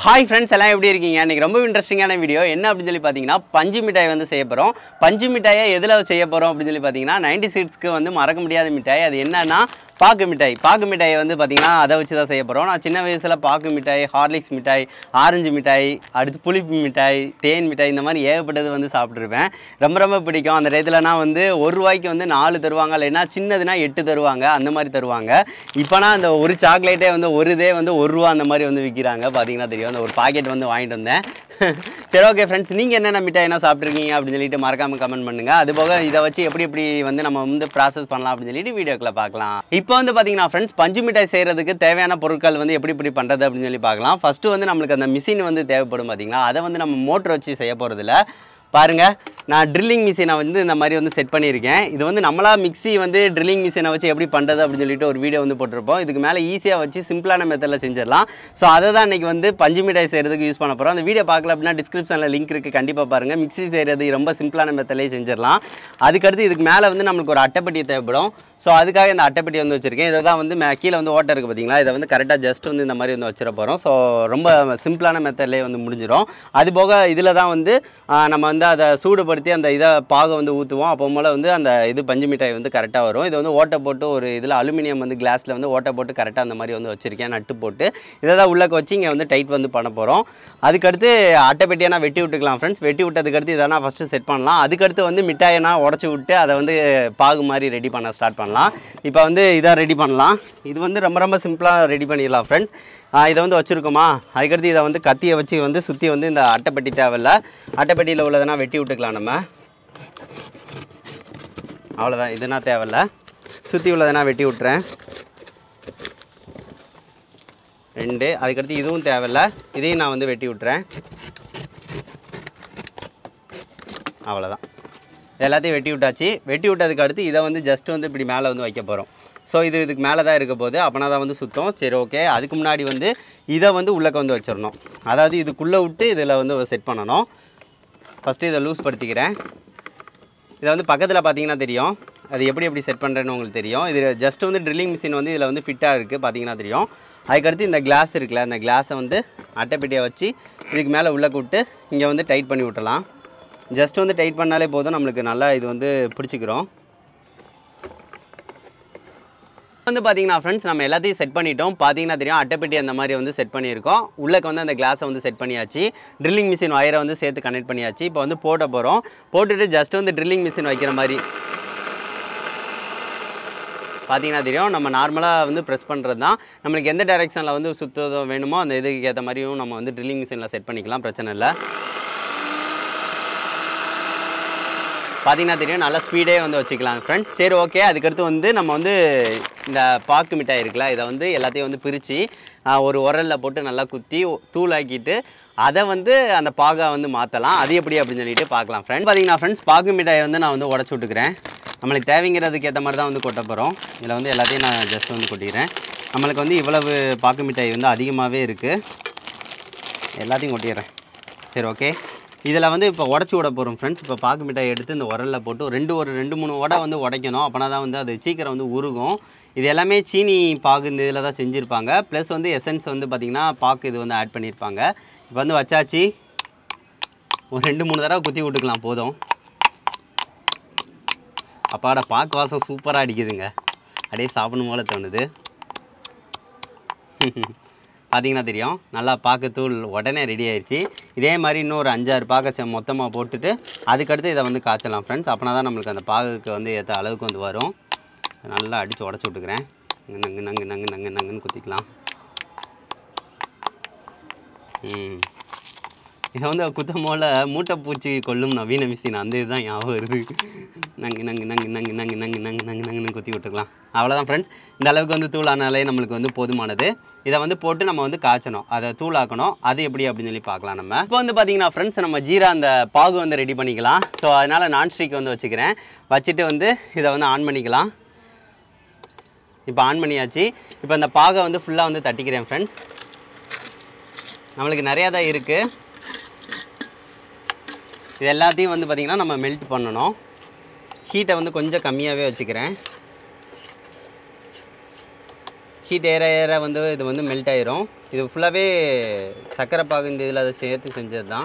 Hi friends எல்லாம் எப்படி இருக்கீங்க இன்னைக்கு ரொம்ப இன்ட்ரெஸ்டிங்கான வீடியோ என்ன அப்படின்னு சொல்லி பார்த்தீங்கன்னா பஞ்சு மிட்டாய் வந்து செய்ய போகிறோம் பஞ்சு மிட்டாயை எதில் செய்ய போகிறோம் அப்படின்னு சொல்லி பார்த்தீங்கன்னா நைன்டி சிக்ஸ்க்கு வந்து மறக்க முடியாத மிட்டாய் அது என்னன்னா பாக்கு மிட்டாய் பாக்கு மிட்டாயை வந்து பார்த்தீங்கன்னா அதை வச்சு தான் செய்ய போகிறோம் நான் சின்ன வயசில் பாக்கு மிட்டாய் ஹார்லிக்ஸ் மிட்டாய் ஆரஞ்சு மிட்டாய் அடுத்து புளிப்பு மிட்டாய் தேன் மிட்டாய் இந்த மாதிரி ஏகப்பட்டது வந்து சாப்பிட்ருப்பேன் ரொம்ப ரொம்ப பிடிக்கும் அந்த டயத்துலனா வந்து ஒரு ரூபாய்க்கு வந்து நாலு தருவாங்க இல்லைன்னா சின்னதுனா எட்டு தருவாங்க அந்த மாதிரி தருவாங்க இப்போனா அந்த ஒரு சாக்லேட்டே வந்து ஒரு இதே வந்து ஒரு ரூபா அந்த மாதிரி வந்து விற்கிறாங்க பார்த்தீங்கன்னா தெரியும் அந்த ஒரு பாக்கெட் வந்து வாங்கிட்டு வந்தேன் சரி ஓகே ஃப்ரெண்ட்ஸ் நீங்கள் என்னென்ன மிட்டாய் என்ன சாப்பிட்ருக்கீங்க அப்படின்னு சொல்லிட்டு மறக்காமல் கமெண்ட் பண்ணுங்கள் அது போக இதை வச்சு எப்படி எப்படி வந்து நம்ம வந்து ப்ராசஸ் பண்ணலாம் அப்படின்னு சொல்லிட்டு வீடியோக்குள்ள பார்க்கலாம் இப்போ வந்து பார்த்தீங்கன்னா ஃப்ரெண்ட்ஸ் பஞ்சு மிட்டாய் செய்கிறதுக்கு தேவையான பொருட்கள் வந்து எப்படி எப்படி பண்ணுறது அப்படின்னு சொல்லி பார்க்கலாம் ஃபஸ்ட்டு வந்து நம்மளுக்கு அந்த மிஷின் வந்து தேவைப்படும் பார்த்தீங்களா அதை வந்து நம்ம மோட்டர் வச்சு செய்ய போகிறதில்ல பாருங்க நான் ட்ரில்லிங் மிஷினை வந்து இந்த மாதிரி வந்து செட் பண்ணியிருக்கேன் இது வந்து நம்மளா மிக்ஸி வந்து ட்ரில்லிங் மிஷினை வச்சு எப்படி பண்ணுறது அப்படின்னு சொல்லிட்டு ஒரு வீடியோ வந்து போட்டிருப்போம் இதுக்கு மேலே ஈஸியாக வச்சு சிம்பிளான மெத்தடில் செஞ்சிடலாம் ஸோ அதை தான் இன்றைக்கி வந்து பஞ்சு மிட்டாய் செய்கிறதுக்கு யூஸ் பண்ண போகிறோம் அந்த வீடியோ பார்க்கல அப்படின்னா டிஸ்கிரிப்ஷனில் லிங்க் இருக்குது கண்டிப்பாக பாருங்கள் மிக்ஸி செய்கிறது ரொம்ப சிம்பிளான மெத்தட்லேயே செஞ்சிடலாம் அதுக்கடுத்து இதுக்கு மேலே வந்து நம்மளுக்கு ஒரு அட்டைப்பெட்டி தேவைப்படும் ஸோ அதுக்காக இந்த அட்டைப்பெட்டி வந்து வச்சுருக்கேன் இதை தான் வந்து மே கீழே வந்து ஓட்டை இருக்குது பார்த்தீங்களா இதை வந்து கரெக்டாக ஜஸ்ட் வந்து இந்த மாதிரி வந்து வச்சிட போகிறோம் ஸோ ரொம்ப சிம்பிளான மெத்தட்லேயே வந்து முடிஞ்சிடும் அது போக இதில் தான் வந்து ஆ, நம்ம வந்து அதை சூடுபடுத்தி அந்த இதை பாகை வந்து ஊற்றுவோம் அப்போ போல் வந்து அந்த இது பஞ்சு மிட்டாய் வந்து கரெக்டாக வரும் இது வந்து ஓட்டை போட்டு ஒரு இதில் அலுமினியம் வந்து கிளாஸில் வந்து ஓட்டை போட்டு கரெக்டாக அந்த மாதிரி வந்து வச்சுருக்கேன் நட்டு போட்டு இதை தான் உள்ளக்க வச்சு இங்கே வந்து டைட் வந்து பண்ண போகிறோம் அதுக்கடுத்து அட்டைப்பெட்டியை நான் வெட்டி விட்டுக்கலாம் ஃப்ரெண்ட்ஸ் வெட்டி விட்டதுக்கடுத்து இதை நான் ஃபஸ்ட்டு செட் பண்ணலாம் அதுக்கடுத்து வந்து மிட்டாயை நான் உடச்சி விட்டு அதை வந்து பாகு மாதிரி ரெடி பண்ண ஸ்டார்ட் பண்ணலாம் இப்போ வந்து இதை ரெடி பண்ணலாம் இது வந்து ரொம்ப ரொம்ப சிம்பிளாக ரெடி பண்ணிடலாம் ஃப்ரெண்ட்ஸ் இதை வந்து வச்சுருக்கோமா அதுக்கடுத்து இதை வந்து கத்தியை வச்சு வந்து சுற்றி வந்து இந்த அட்டைப்பெட்டி தேவையில்ல அட்டைப்பெட்டியில் உள்ளதனா வெட்டி விட்டுக்கலாம் நம்ம அவ்வளோதான் இதுனா தேவையில்ல சுற்றி உள்ளதனா வெட்டி விட்டுறேன் ரெண்டு அதுக்கடுத்து இதுவும் தேவையில்ல இதையும் நான் வந்து வெட்டி விட்டுறேன் அவ்வளோதான் எல்லாத்தையும் வெட்டி விட்டாச்சு வெட்டி விட்டதுக்கு அடுத்து இதை வந்து ஜஸ்ட் வந்து இப்படி மேலே வந்து வைக்க போகிறோம் ஸோ இது இதுக்கு மேலே தான் இருக்க போகுது அப்போனா தான் வந்து சுத்தம் சரி ஓகே அதுக்கு முன்னாடி வந்து இதை வந்து உள்ளக்க வந்து வச்சிடணும் அதாவது இதுக்குள்ளே விட்டு இதில் வந்து செட் பண்ணணும் ஃபஸ்ட்டு இதை லூஸ் படுத்திக்கிறேன் இதை வந்து பக்கத்தில் பார்த்தீங்கன்னா தெரியும் அது எப்படி எப்படி செட் பண்ணுறேன்னு உங்களுக்கு தெரியும் இது ஜஸ்ட் வந்து ட்ரில்லிங் மிஷின் வந்து இதில் வந்து ஃபிட்டாக இருக்குது பார்த்தீங்கன்னா தெரியும் அதுக்கடுத்து இந்த கிளாஸ் இருக்குல்ல அந்த கிளாஸை வந்து அட்டைப்பெட்டியை வச்சு இதுக்கு மேலே உள்ளே விட்டு இங்கே வந்து டைட் பண்ணி விட்டலாம் ஜஸ்ட் வந்து டைட் பண்ணாலே போதும் நம்மளுக்கு நல்லா இது வந்து பிடிச்சிக்கிறோம் வந்து பார்த்தீங்கன்னா ஃப்ரெண்ட்ஸ் நம்ம எல்லாத்தையும் செட் பண்ணிட்டோம் பார்த்தீங்கன்னா தெரியும் அட்டைப்பெட்டி அந்த மாதிரி வந்து செட் பண்ணியிருக்கோம் உள்ளக்க வந்து அந்த கிளாஸை வந்து செட் பண்ணியாச்சு ட்ரில்லிங் மிஷின் வயரை வந்து சேர்த்து கனெக்ட் பண்ணியாச்சு இப்போ வந்து போட போகிறோம் போட்டுட்டு ஜஸ்ட் வந்து ட்ரில்லிங் மிஷின் வைக்கிற மாதிரி பார்த்தீங்கன்னா தெரியும் நம்ம நார்மலாக வந்து ப்ரெஸ் பண்ணுறது தான் நம்மளுக்கு எந்த டைரெக்ஷனில் வந்து சுத்ததோ வேணுமோ அந்த இதுக்கு ஏற்ற மாதிரியும் நம்ம வந்து ட்ரில்லிங் மிஷினில் செட் பண்ணிக்கலாம் பிரச்சனை இல்லை பார்த்தீங்கன்னா தெரியும் நல்லா ஸ்பீடே வந்து வச்சுக்கலாம் ஃப்ரெண்ட்ஸ் சரி ஓகே அதுக்கடுத்து வந்து நம்ம வந்து இந்த பாக்கு மிட்டாய் இருக்குல்ல இதை வந்து எல்லாத்தையும் வந்து பிரித்து ஒரு உரலில் போட்டு நல்லா குத்தி தூளாக்கிட்டு அதை வந்து அந்த பாகை வந்து மாற்றலாம் அது எப்படி அப்படின்னு சொல்லிட்டு பார்க்கலாம் ஃப்ரெண்ட் பார்த்தீங்கன்னா ஃப்ரெண்ட்ஸ் பாக்கு மிட்டாயை வந்து நான் வந்து உடச்சி விட்டுக்கிறேன் நம்மளுக்கு தேவைங்கிறதுக்கு ஏற்ற மாதிரி தான் வந்து கொட்ட போகிறோம் இதில் வந்து எல்லாத்தையும் நான் ஜஸ்ட் வந்து கொட்டிக்கிறேன் நம்மளுக்கு வந்து இவ்வளவு பாக்கு மிட்டாய் வந்து அதிகமாகவே இருக்குது எல்லாத்தையும் கொட்டிடுறேன் சரி ஓகே இதில் வந்து இப்போ உடச்சி விட போகிறோம் ஃப்ரெண்ட்ஸ் இப்போ பாக்கு மிட்டாய் எடுத்து இந்த உரலில் போட்டு ரெண்டு ஒரு ரெண்டு மூணு உடை வந்து உடைக்கணும் அப்போனா தான் வந்து அது சீக்கிரம் வந்து உருகும் இது எல்லாமே சீனி பாகு இந்த இதில் தான் செஞ்சுருப்பாங்க ப்ளஸ் வந்து எசன்ஸ் வந்து பார்த்திங்கன்னா பாக்கு இது வந்து ஆட் பண்ணியிருப்பாங்க இப்போ வந்து வச்சாச்சு ஒரு ரெண்டு மூணு தடவை குத்தி விட்டுக்கலாம் போதும் அப்பாட பாக்கு வாசம் சூப்பராக அடிக்குதுங்க அப்படியே சாப்பிடணும் போல தோணுது பார்த்தீங்கன்னா தெரியும் நல்லா பாக்கத்தூள் உடனே ரெடி ஆயிடுச்சு இதே மாதிரி இன்னும் ஒரு அஞ்சாறு பாக்க மொத்தமாக போட்டுட்டு அதுக்கடுத்து இதை வந்து காய்ச்சலாம் ஃப்ரெண்ட்ஸ் அப்போனா தான் நம்மளுக்கு அந்த பாகுக்கு வந்து ஏற்ற அளவுக்கு வந்து வரும் நல்லா அடித்து உடச்சி விட்டுக்கிறேன் நங்கு நங்கு நங்கு நங்கு நங்குன்னு குத்திக்கலாம் ம் இதை வந்து குத்தம் போல் மூட்டை பூச்சி கொல்லும் நவீன மிஷின் அந்த இதுதான் ஞாபகம் வருது நங்கு நங்கு நங்கு நங்கு நங்கு நங்கு நங்கு நங்கு நங்குன்னு குத்தி விட்டுக்கலாம் அவ்வளோதான் ஃப்ரெண்ட்ஸ் இந்த அளவுக்கு வந்து தூளானாலே நம்மளுக்கு வந்து போதுமானது இதை வந்து போட்டு நம்ம வந்து காய்ச்சணும் அதை தூளாக்கணும் அது எப்படி அப்படின்னு சொல்லி பார்க்கலாம் நம்ம இப்போ வந்து பார்த்தீங்கன்னா ஃப்ரெண்ட்ஸ் நம்ம ஜீரா அந்த பாகு வந்து ரெடி பண்ணிக்கலாம் ஸோ அதனால் நான்ஸ்டிக் வந்து வச்சுக்கிறேன் வச்சுட்டு வந்து இதை வந்து ஆன் பண்ணிக்கலாம் இப்போ ஆன் பண்ணியாச்சு இப்போ இந்த பாகை வந்து ஃபுல்லாக வந்து தட்டிக்கிறேன் ஃப்ரெண்ட்ஸ் நம்மளுக்கு நிறையா தான் இருக்குது இது எல்லாத்தையும் வந்து பார்த்திங்கன்னா நம்ம மெல்ட் பண்ணணும் ஹீட்டை வந்து கொஞ்சம் கம்மியாகவே வச்சுக்கிறேன் ஹீட் ஏற ஏற வந்து இது வந்து மெல்ட் ஆயிரும் இது ஃபுல்லாகவே சர்க்கரை பாகு இந்த இதில் அதை சேர்த்து செஞ்சது தான்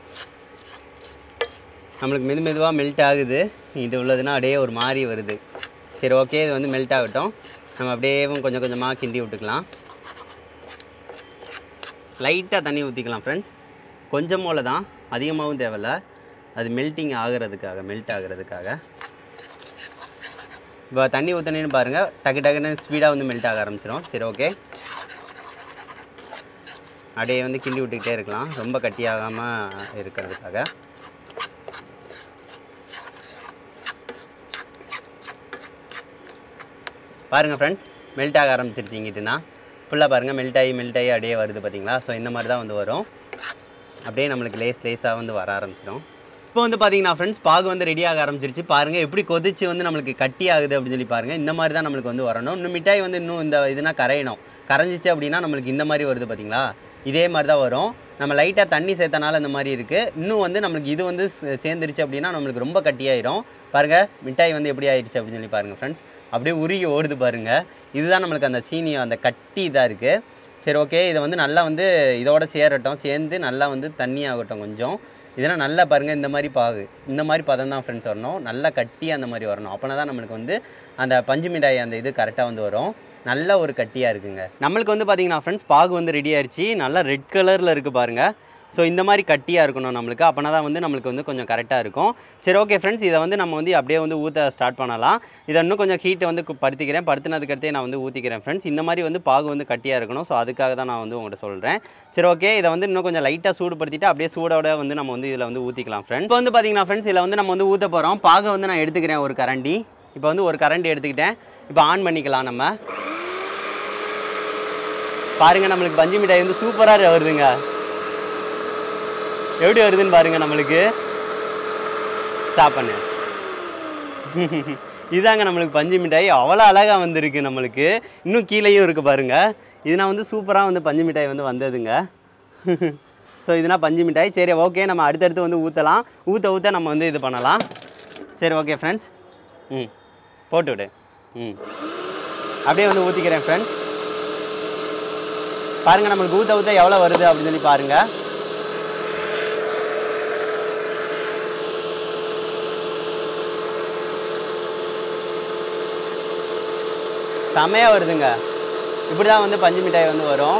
நம்மளுக்கு மெது மெதுவாக மெல்ட் ஆகுது இது உள்ளதுன்னா அப்படியே ஒரு மாதிரி வருது சரி ஓகே இது வந்து மெல்ட் ஆகட்டும் நம்ம அப்படியே கொஞ்சம் கொஞ்சமாக கிண்டி விட்டுக்கலாம் லைட்டாக தண்ணி ஊற்றிக்கலாம் ஃப்ரெண்ட்ஸ் கொஞ்சம் போல தான் அதிகமாகவும் தேவையில்ல அது மெல்ட்டிங் ஆகிறதுக்காக மெல்ட் ஆகிறதுக்காக இப்போ தண்ணி ஊற்றினேன்னு பாருங்கள் டக்கு டக்குன்னு ஸ்பீடாக வந்து மெல்ட் ஆக ஆரம்பிச்சிடும் சரி ஓகே அப்படியே வந்து கிண்டி விட்டுக்கிட்டே இருக்கலாம் ரொம்ப கட்டியாகாமல் இருக்கிறதுக்காக பாருங்கள் ஃப்ரெண்ட்ஸ் மெல்ட் ஆக ஆரம்பிச்சிருச்சு இங்கிட்டுனா ஃபுல்லாக பாருங்கள் மெல்ட் ஆகி மெல்ட் ஆகி அப்படியே வருது பார்த்தீங்களா ஸோ இந்த மாதிரி தான் வந்து வரும் அப்படியே நம்மளுக்கு லேஸ் லேஸாக வந்து வர ஆரம்பிச்சிடும் இப்போ வந்து பார்த்தீங்கன்னா ஃப்ரெண்ட்ஸ் பாகு வந்து ரெடி ஆக ஆரம்பிச்சிருச்சு பாருங்கள் எப்படி கொதிச்சு வந்து நம்மளுக்கு கட்டி ஆகுது அப்படின்னு சொல்லி பாருங்கள் இந்த மாதிரி தான் நம்மளுக்கு வந்து வரணும் இன்னும் மிட்டாய் வந்து இன்னும் இந்த இதுனா கரையணும் கரைஞ்சிச்சு அப்படின்னா நம்மளுக்கு இந்த மாதிரி வருது பார்த்தீங்களா இதே மாதிரி தான் வரும் நம்ம லைட்டாக தண்ணி சேர்த்தனால இந்த மாதிரி இருக்குது இன்னும் வந்து நம்மளுக்கு இது வந்து சே- சேர்ந்துருச்சு அப்படின்னா நம்மளுக்கு ரொம்ப கட்டியாயிரும் பாருங்கள் மிட்டாய் வந்து எப்படி ஆயிடுச்சு அப்படின்னு சொல்லி பாருங்கள் ஃப்ரெண்ட்ஸ் அப்படியே உருகி ஓடுது பாருங்கள் இதுதான் நம்மளுக்கு அந்த சீனி அந்த கட்டி இதாக இருக்குது சரி ஓகே இதை வந்து நல்லா வந்து இதோட சேரட்டும் சேர்ந்து நல்லா வந்து தண்ணி ஆகட்டும் கொஞ்சம் இதெல்லாம் நல்லா பாருங்கள் இந்த மாதிரி பாகு இந்த மாதிரி பதம் தான் ஃப்ரெண்ட்ஸ் வரணும் நல்லா கட்டி அந்த மாதிரி வரணும் அப்போனா தான் நம்மளுக்கு வந்து அந்த பஞ்சு மிட்டாய் அந்த இது கரெக்டாக வந்து வரும் நல்ல ஒரு கட்டியாக இருக்குங்க நம்மளுக்கு வந்து பார்த்தீங்கன்னா ஃப்ரெண்ட்ஸ் பாகு வந்து ரெடி ஆயிடுச்சு நல்லா ரெட் கலரில் இருக்குது பாருங்கள் ஸோ இந்த மாதிரி கட்டியாக இருக்கணும் நம்மளுக்கு அப்போனா தான் வந்து நம்மளுக்கு வந்து கொஞ்சம் கரெக்டாக இருக்கும் சரி ஓகே ஃப்ரெண்ட்ஸ் இதை வந்து நம்ம வந்து அப்படியே வந்து ஊற்ற ஸ்டார்ட் பண்ணலாம் இதை இன்னும் கொஞ்சம் ஹீட்டை வந்து கு- படுத்திக்கிறேன் படுத்தினதுக்கடுத்தே நான் வந்து ஊற்றிக்கிறேன் ஃப்ரெண்ட்ஸ் இந்த மாதிரி வந்து பாகு வந்து கட்டியாக இருக்கணும் ஸோ அதுக்காக தான் நான் வந்து உங்கள்கிட்ட சொல்கிறேன் சரி ஓகே இதை வந்து இன்னும் கொஞ்சம் லைட்டாக சூடுபடுத்திட்டு அப்படியே சூடோட வந்து நம்ம வந்து இதில் வந்து ஊற்றிக்கலாம் ஃப்ரெண்ட்ஸ் இப்போ வந்து பார்த்தீங்கன்னா ஃப்ரெண்ட்ஸ் இதில் வந்து நம்ம வந்து ஊற்ற போகிறோம் பாகை வந்து நான் எடுத்துக்கிறேன் ஒரு கரண்டி இப்போ வந்து ஒரு கரண்டி எடுத்துக்கிட்டேன் இப்போ ஆன் பண்ணிக்கலாம் நம்ம பாருங்க நம்மளுக்கு பஞ்சு மிட்டாய் வந்து சூப்பராக வருதுங்க எப்படி வருதுன்னு பாருங்க நம்மளுக்கு ஸ்டாப் பண்ணு இதாங்க நம்மளுக்கு பஞ்சு மிட்டாய் அவ்வளோ அழகாக வந்திருக்கு நம்மளுக்கு இன்னும் கீழேயும் இருக்குது பாருங்க இதுனா வந்து சூப்பராக வந்து பஞ்சு மிட்டாய் வந்து வந்ததுங்க ஸோ இதுனா பஞ்சு மிட்டாய் சரி ஓகே நம்ம அடுத்தடுத்து வந்து ஊற்றலாம் ஊற்ற ஊற்ற நம்ம வந்து இது பண்ணலாம் சரி ஓகே ஃப்ரெண்ட்ஸ் ம் போட்டு விடு ம் அப்படியே வந்து ஊற்றிக்கிறேன் ஃப்ரெண்ட்ஸ் பாருங்கள் நம்மளுக்கு ஊற்ற ஊற்ற எவ்வளோ வருது அப்படின்னு சொல்லி பாருங்கள் செமையாக வருதுங்க இப்படி தான் வந்து பஞ்சு மிட்டாய் வந்து வரும்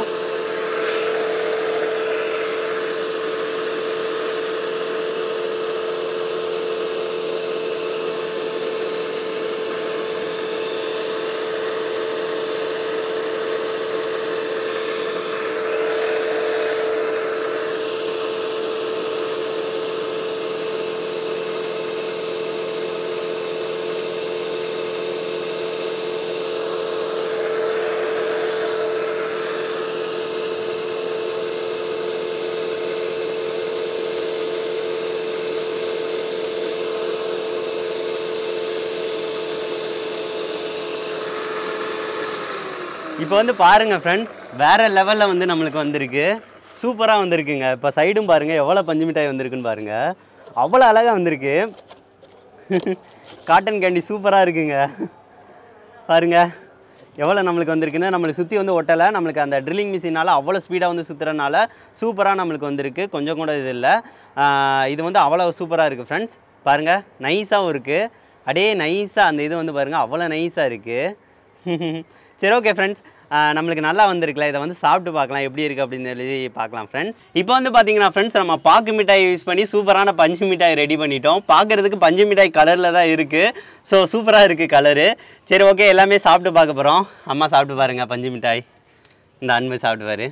இப்போ வந்து பாருங்க ஃப்ரெண்ட்ஸ் வேற லெவலில் வந்து நம்மளுக்கு வந்திருக்கு சூப்பராக வந்திருக்குங்க இப்போ சைடும் பாருங்க எவ்வளோ பஞ்சு மிட்டாய் வந்திருக்குன்னு பாருங்க அவ்வளோ அழகாக வந்திருக்கு காட்டன் கேண்டி சூப்பராக இருக்குங்க பாருங்க எவ்வளோ நம்மளுக்கு வந்திருக்குன்னு நம்மளுக்கு சுற்றி வந்து ஒட்டலை நம்மளுக்கு அந்த ட்ரில்லிங் மிஷினால் அவ்வளோ ஸ்பீடாக வந்து சுற்றுறனால சூப்பராக நம்மளுக்கு வந்திருக்கு கொஞ்சம் கூட இது இல்லை இது வந்து அவ்வளோ சூப்பராக இருக்குது ஃப்ரெண்ட்ஸ் பாருங்கள் நைஸாகவும் இருக்குது அப்படியே நைஸாக அந்த இது வந்து பாருங்கள் அவ்வளோ நைஸாக இருக்குது சரி ஓகே ஃப்ரெண்ட்ஸ் நம்மளுக்கு நல்லா வந்திருக்குல இதை வந்து சாப்பிட்டு பார்க்கலாம் எப்படி இருக்குது அப்படின்னு சொல்லி பார்க்கலாம் ஃப்ரெண்ட்ஸ் இப்போ வந்து பார்த்தீங்கன்னா ஃப்ரெண்ட்ஸ் நம்ம பாக்கு மிட்டாய் யூஸ் பண்ணி சூப்பரான பஞ்சு மிட்டாய் ரெடி பண்ணிட்டோம் பார்க்குறதுக்கு பஞ்சு மிட்டாய் கலரில் தான் இருக்குது ஸோ சூப்பராக இருக்குது கலரு சரி ஓகே எல்லாமே சாப்பிட்டு பார்க்க போகிறோம் அம்மா சாப்பிட்டு பாருங்க பஞ்சு மிட்டாய் இந்த அன்பு சாப்பிட்டு பாரு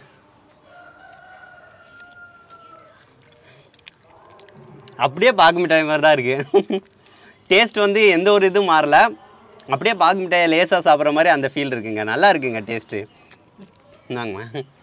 அப்படியே பாக்கு மிட்டாய் மாதிரி தான் இருக்குது டேஸ்ட் வந்து எந்த ஒரு இதுவும் மாறல அப்படியே பாக்கு மிட்டாயை லேசாக சாப்பிட்ற மாதிரி அந்த ஃபீல் இருக்குங்க நல்லா இருக்குங்க டேஸ்ட்டு இந்தாங்கம்மா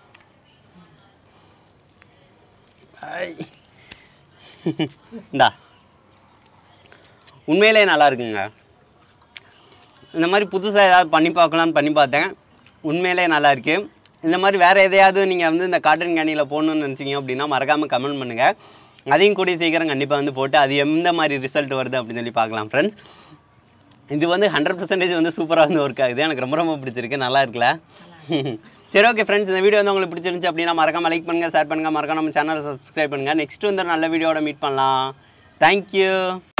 ஐ. இந்தா உண்மையிலே நல்லா இருக்குங்க இந்த மாதிரி புதுசாக ஏதாவது பண்ணி பார்க்கலான்னு பண்ணி பார்த்தேன் உண்மையிலே நல்லா இருக்கு இந்த மாதிரி வேறு எதையாவது நீங்கள் வந்து இந்த காட்டன் கேண்டியில் போடணும்னு நினச்சிங்க அப்படின்னா மறக்காமல் கமெண்ட் பண்ணுங்கள் அதையும் கூடிய சீக்கிரம் கண்டிப்பாக வந்து போட்டு அது எந்த மாதிரி ரிசல்ட் வருது அப்படின்னு சொல்லி பார்க்கலாம் ஃப்ரெண்ட்ஸ் இது வந்து ஹண்ட்ரட் பர்சன்டேஜ் வந்து சூப்பராக வந்து ஒர்க் ஆகுது எனக்கு ரொம்ப ரொம்ப பிடிச்சிருக்கு நல்லா இருக்குல்ல சரி ஓகே ஃப்ரெண்ட்ஸ் இந்த வீடியோ வந்து உங்களுக்கு பிடிச்சிருந்துச்சு அப்படின்னா மறக்காம லைக் பண்ணுங்கள் ஷேர் பண்ணுங்கள் மறக்காம நம்ம சேனலை சப்ஸ்கிரைப் பண்ணுங்கள் நெக்ஸ்ட் வந்து ஒரு நல்ல வீடியோட மீட் பண்ணலாம் தேங்க்யூ